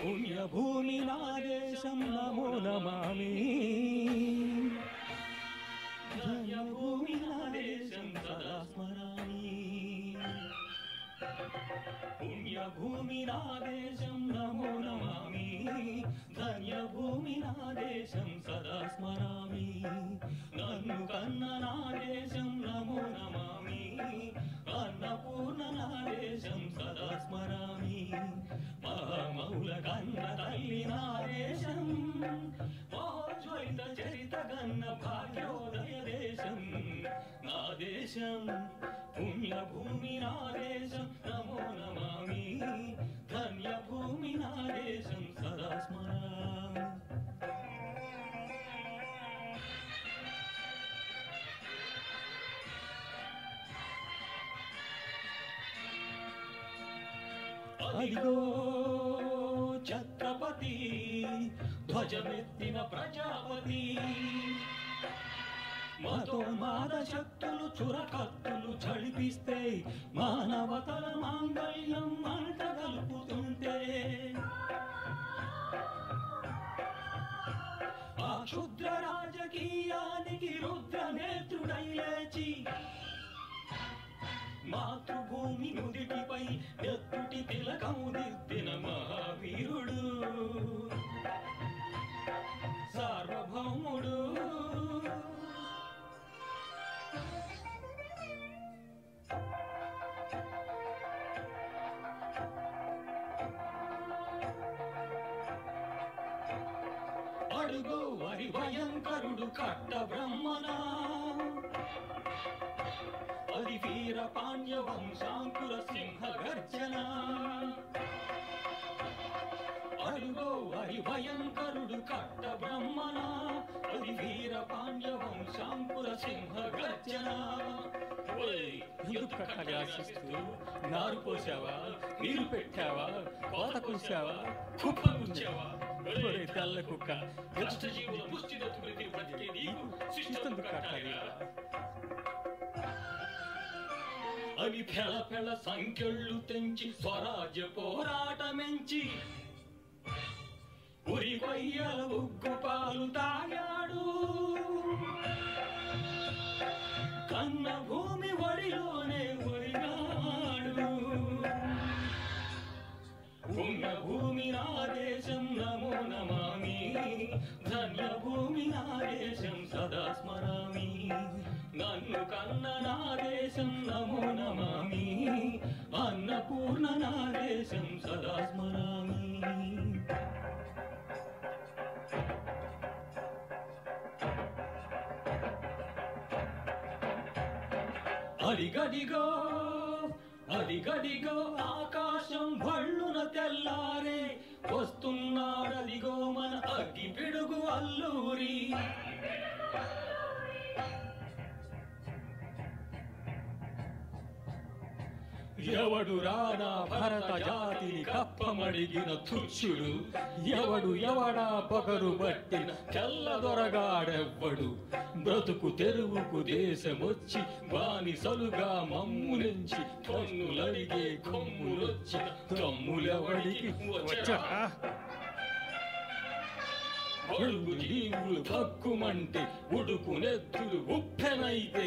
పుణ్యభూమి నా దేశం నమో నమామి ధన్యభూమి నా దేశం సదా స్మరామి పుణ్యభూమి నా దేశం నమో నమామి ధన్యభూమి నా దేశం సదా స్మరామి నన్ను కన్న నా దేశం నమో నమామి అన్నపూర్ణ నా దేశం సదా స్మరామి మహామౌల కన్న తల్లి నా దేశం మహోజ్వలిత చరిత కన్న భాగ్యోదయ దేశం నా దేశం పుణ్యభూమి నా దేశం నమో నమామి ధన్యభూమి నా దేశం సదా స్మరామి అదిగో ఛత్రపతి ధ్వజమెత్తిన ప్రజాపతి మతో మాద శక్తులు చురకత్తులు చడిపిస్తే మానవతల మాంగళ్యం మంట కలుపుతుంటే ఆ క్షుద్ర రాజకీయానికి రుద్ర నేత్రుడై లేచి మాతృభూమి నుదిటిపై ఎత్తుటి తిలకం దిద్దిన మహావీరుడు సార్వభౌముడు అడుగు వరి భయంకరుడు కట్ట బ్రహ్మనా అది వీర పాండ్య వంశాంకుర సింహ గర్జన అడుగో హరి భయంకరుడు కట్ట బ్రహ్మణ అది వీర పాండ్య వంశాంకుర సింహ గర్జన ఓయ్, ఎందుకు కట్టగా ఆశిస్తూ నారు పోసావా నీరు పెట్టావా కోత కూసావా కుప్ప కూర్చావా ఒరే తెల్ల కుక్క కష్ట జీవుల పుష్టి దత్తుకుని బ్రతికే నీకు శిష్టందుకు కట్టాలి అని ఫెళ ఫెళ సంఖ్యళ్ళు తెంచి స్వరాజ్య పోరాటమెంచి ఉరి కొయ్యల ఉగ్గు పాలు తాగాడు కన్న భూమి ఒడిలోనే ఒరిగాడు పుణ్య భూమి నా దేశం నమో నమామి ధన్య భూమి నా దేశం సదా స్మరామి నన్ను కన్న నా దేశం నమో నమామి అన్నపూర్ణ నా దేశం సదా స్మరామి అడిగడిగో అడిగడిగో ఆకాశం భళ్ళున తెల్లారే వస్తున్నాడదిగో మన అగ్గి పిడుగు అల్లూరి ఎవడు రానా భరత జాతిని కప్పమడిగిన తుచ్చుడు ఎవడు ఎవడా పొగరు పట్టిన తెల్లదొరగాడెవ్వడు బ్రతుకు తెరువుకు దేశమొచ్చి బానిసలుగా మమ్ములించి పన్నులడిగే కొమ్ములొచ్చిన తమ్ములెవడికి వచ్చరా ఒడుగు జీవులు పక్కుమంటే ఉడుకు నెత్తులు ఉప్పెనైతే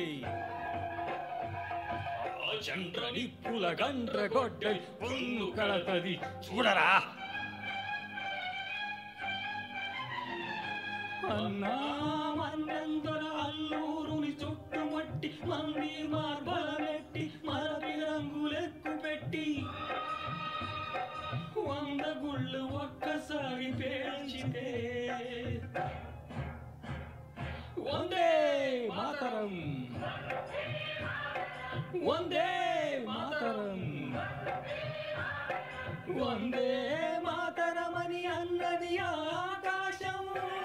ఆ చంద్ర నిప్పుల గండ్ర గొడ్డలి పొన్ను కడతది చూడరా అన్నా మన్నెందర అల్లూరుని చుట్టుమట్టి మంది మార్బలమెట్టి మరపి రంగులెక్కు పెట్టి వంద గుళ్ళు ఒక్కసారి పేల్చితే వందే మాతరం వందే మాతరం వందే మాతరమని అన్నది ఆకాశం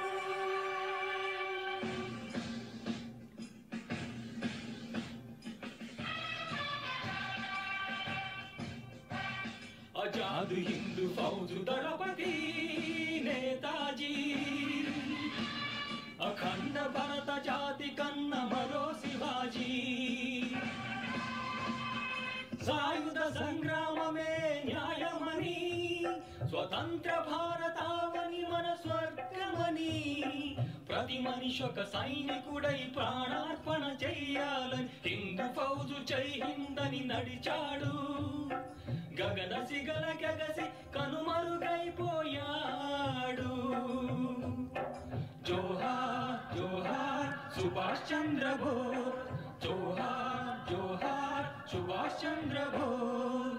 ఆజాద్ హిందూ ఫౌజు దళపతి నేతాజీ అఖండ భరత జాతి కన్న మరో శివాజీ సాయుధ సంగ్రామమే న్యాయమని స్వతంత్ర స్వతంత్ర భారతావని మన స్వర్గమని ప్రతి మనిషి ఒక సైనికుడై ప్రాణార్పణ చెయ్యాలని హిందూ ఫౌజు జై హిందని నడిచాడు గగన సిగల గగసి కనుమరుగైపోయాడు జోహార్ జోహార్ సుభాష్ చంద్ర బోస్ జోహార్ జోహార్ సుభాష్ చంద్ర బోస్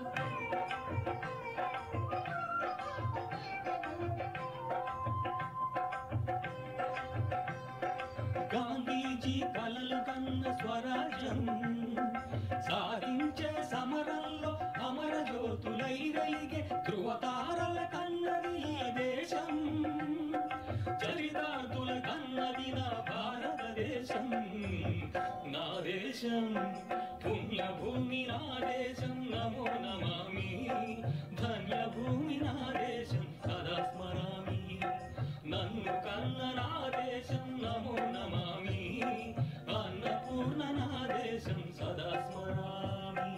గాంధీజీ కలలు కన్న స్వరాజ్యం సాధించే సమరంలో అమర జ్యోతులై వెలిగే ధృవతారల కన్నది ఈ దేశం చరితార్థుల కన్నది నా భారతదేశం నా దేశం పుణ్యభూమి నా దేశం నమో నమామి ధన్యభూమి నా దేశం సదా స్మరామి నన్ను కన్న నా దేశం నమో నమామి అన్నపూర్ణ నా దేశం సదా స్మరామి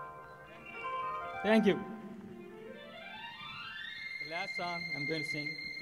Thank you. The last song I'm going to sing